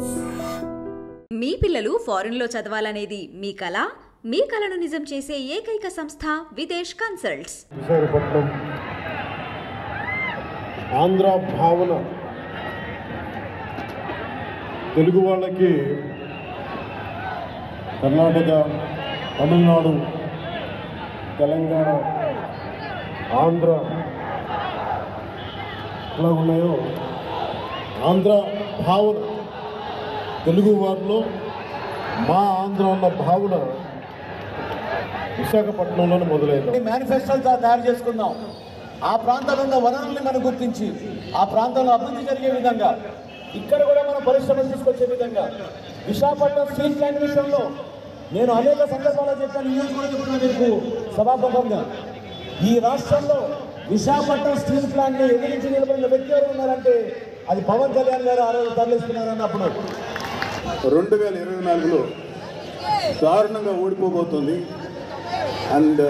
మీ పిల్లలు ఫారెన్లో చదవాలనేది మీ కల మీ కలను నిజం చేసే ఏకైక సంస్థ విదేశ్ కన్సల్ట్స్ విశాఖపట్నం ఆంధ్ర భావన తెలుగు వాళ్ళకి కర్ణాటక తమిళనాడు తెలంగాణ ఆంధ్ర ఎలా ఉన్నాయో ఆంధ్ర భావన తెలుగు వారిలో మా ఆంధ్ర అన్న భావన విశాఖపట్నంలోనే మొదలైంది మేనిఫెస్టోలు తా- తయారు చేసుకుందాం ఆ ప్రాంతంలో ఉన్న వనరుల్ని మనం గుర్తించి ఆ ప్రాంతంలో అభివృద్ధి జరిగే విధంగా ఇక్కడ కూడా మనం పరిశ్రమలు తీసుకొచ్చే విధంగా విశాఖపట్నం స్టీల్ ప్లాంట్ విషయంలో నేను అనేక సందర్భాల్లో చెప్పాను ఈ రోజు కూడా చెప్తున్నాను మీకు సభాపకంగా ఈ రాష్ట్రంలో విశాఖపట్నం స్టీల్ ప్లాంట్ని ఎదిరించి నిలబడిన వ్యక్తి ఎవరు ఉన్నారంటే అది పవన్ కళ్యాణ్ గారు ఆ రోజు తరలిస్తున్నారు అన్నప్పుడు రెండు వేల ఇరవై నాలుగులో దారుణంగా ఓడిపోబోతుంది అండ్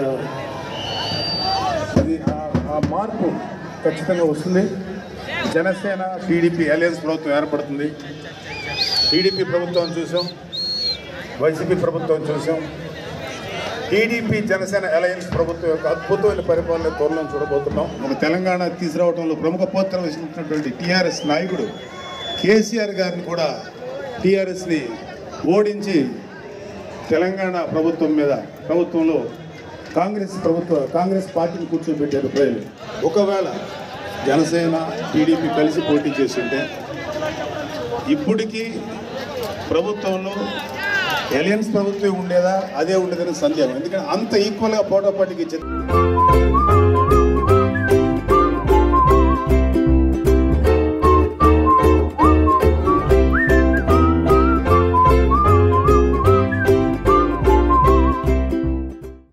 అది ఆ- ఆ మార్పు ఖచ్చితంగా వస్తుంది జనసేన టీడీపీ అలయన్స్ ప్రభుత్వం ఏర్పడుతుంది టీడీపీ ప్రభుత్వం చూసాం వైసీపీ ప్రభుత్వం చూసాం టీడీపీ జనసేన అలయన్స్ ప్రభుత్వం యొక్క అద్భుతమైన పరిపాలన త్వరలో చూడబోతున్నాం ఒక తెలంగాణ తీసుకురావడంలో ప్రముఖ పాత్ర వహిస్తున్నటువంటి టీఆర్ఎస్ నాయకుడు కేసీఆర్ గారిని కూడా టీఆర్ఎస్ని ఓడించి తెలంగాణ ప్రభుత్వం మీద ప్రభుత్వంలో కాంగ్రెస్ ప్రభుత్వ కాంగ్రెస్ పార్టీని కూర్చోబెట్టారు ప్రజలు ఒకవేళ జనసేన టీడీపీ కలిసి పోటీ చేస్తుంటే ఇప్పటికీ ప్రభుత్వంలో ఎలియన్స్ ప్రభుత్వం ఉండేదా అదే ఉండేదని సందేహం ఎందుకంటే అంత ఈక్వల్గా పోటాపోటీకి ఇచ్చారు